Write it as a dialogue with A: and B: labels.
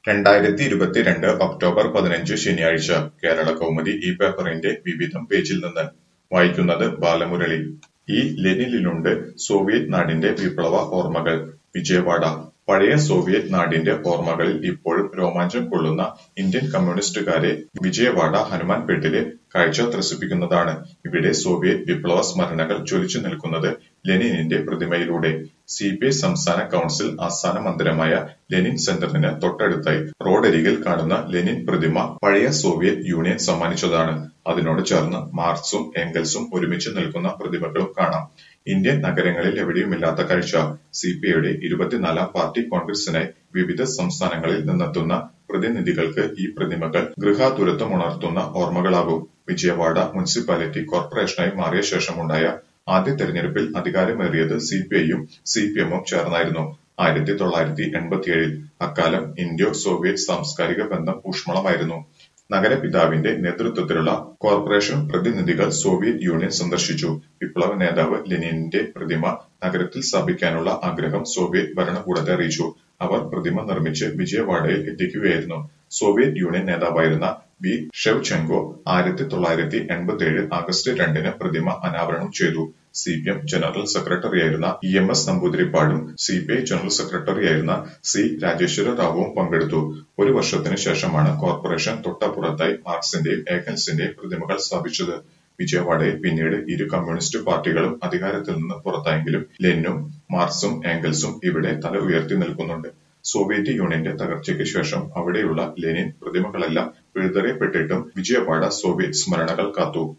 A: രണ്ടായിരത്തി ഇരുപത്തിരണ്ട് ഒക്ടോബർ പതിനഞ്ച് ശനിയാഴ്ച കേരള കൗമുദി ഈ പേപ്പറിന്റെ വിവിധം പേജിൽ നിന്ന് വായിക്കുന്നത് ബാലമുരളി ഈ ലെനിനിലുണ്ട് സോവിയറ്റ് നാടിന്റെ വിപ്ലവ ഓർമ്മകൾ വിജയവാഡ പഴയ സോവിയറ്റ് നാടിന്റെ ഓർമ്മകളിൽ ഇപ്പോഴും രോമാഞ്ചം കൊള്ളുന്ന ഇന്ത്യൻ കമ്മ്യൂണിസ്റ്റുകാരെ വിജയവാഡ ഹനുമാൻപേട്ടിലെ കാഴ്ച ത്രസിപ്പിക്കുന്നതാണ് ഇവിടെ സോവിയറ്റ് വിപ്ലവ സ്മരണകൾ ജ്വലിച്ചു നിൽക്കുന്നത് ലെനിനിന്റെ പ്രതിമയിലൂടെ സി പി ഐ സംസ്ഥാന കൗൺസിൽ ആസ്ഥാന മന്ദിരമായ ലെനിൻ സെന്ററിന് തൊട്ടടുത്തായി റോഡരികിൽ കാണുന്ന ലെനിൻ പ്രതിമ പഴയ സോവിയറ്റ് യൂണിയൻ സമ്മാനിച്ചതാണ് അതിനോട് ചേർന്ന് മാർക്സും എംഗൽസും ഒരുമിച്ച് നിൽക്കുന്ന പ്രതിമകളും കാണാം ഇന്ത്യൻ നഗരങ്ങളിൽ എവിടെയുമില്ലാത്ത കാഴ്ച സി പി ഐയുടെ ഇരുപത്തിനാലാം പാർട്ടി കോൺഗ്രസിനായി വിവിധ സംസ്ഥാനങ്ങളിൽ നിന്നെത്തുന്ന പ്രതിനിധികൾക്ക് ഈ പ്രതിമകൾ ഗൃഹാതുരത്വം ഉണർത്തുന്ന ഓർമ്മകളാകും വിജയവാഡ മുനിസിപ്പാലിറ്റി കോർപ്പറേഷനായി മാറിയ ശേഷമുണ്ടായ ആദ്യ തെരഞ്ഞെടുപ്പിൽ അധികാരമേറിയത് സി പി ഐയും സി പി എമ്മും ചേർന്നായിരുന്നു ആയിരത്തി തൊള്ളായിരത്തി എൺപത്തിയേഴിൽ അക്കാലം ഇന്ത്യോ സോവിയറ്റ് സാംസ്കാരിക ബന്ധം ഊഷ്മളമായിരുന്നു നഗരപിതാവിന്റെ നേതൃത്വത്തിലുള്ള കോർപ്പറേഷൻ പ്രതിനിധികൾ സോവിയറ്റ് യൂണിയൻ സന്ദർശിച്ചു വിപ്ലവ നേതാവ് ലെനിന്റെ പ്രതിമ നഗരത്തിൽ സ്ഥാപിക്കാനുള്ള ആഗ്രഹം സോവിയറ്റ് ഭരണകൂടത്തെ അറിയിച്ചു അവർ പ്രതിമ നിർമ്മിച്ച് വിജയവാഡയിൽ എത്തിക്കുകയായിരുന്നു സോവിയറ്റ് യൂണിയൻ നേതാവായിരുന്ന വി ഷെവ്ചെങ്കോ ആയിരത്തി തൊള്ളായിരത്തി എൺപത്തി ഏഴ് ആഗസ്റ്റ് രണ്ടിന് പ്രതിമ അനാവരണം ചെയ്തു സി പി എം ജനറൽ സെക്രട്ടറിയായിരുന്ന ഇ എം എസ് നമ്പൂതിരിപ്പാടും സി പി ഐ ജനറൽ സെക്രട്ടറിയായിരുന്ന സി രാജേശ്വര റാവുവും പങ്കെടുത്തു ഒരു വർഷത്തിനു ശേഷമാണ് കോർപ്പറേഷൻ തൊട്ടപ്പുറത്തായി മാർക്സിന്റെയും ഏഗൽസിന്റെയും പ്രതിമകൾ സ്ഥാപിച്ചത് വിജയവാഡയിൽ പിന്നീട് ഇരു കമ്മ്യൂണിസ്റ്റ് പാർട്ടികളും അധികാരത്തിൽ നിന്ന് പുറത്തായെങ്കിലും ലെന്നും മാർക്സും ഏംഗൽസും ഇവിടെ തല ഉയർത്തി നിൽക്കുന്നുണ്ട് സോവിയറ്റ് യൂണിയന്റെ തകർച്ചയ്ക്ക് ശേഷം അവിടെയുള്ള ലെനിൻ പ്രതിമകളെല്ലാം പിഴുതെറിയപ്പെട്ടിട്ടും വിജയവാഡ സോവിയറ്റ് സ്മരണകൾ കാത്തു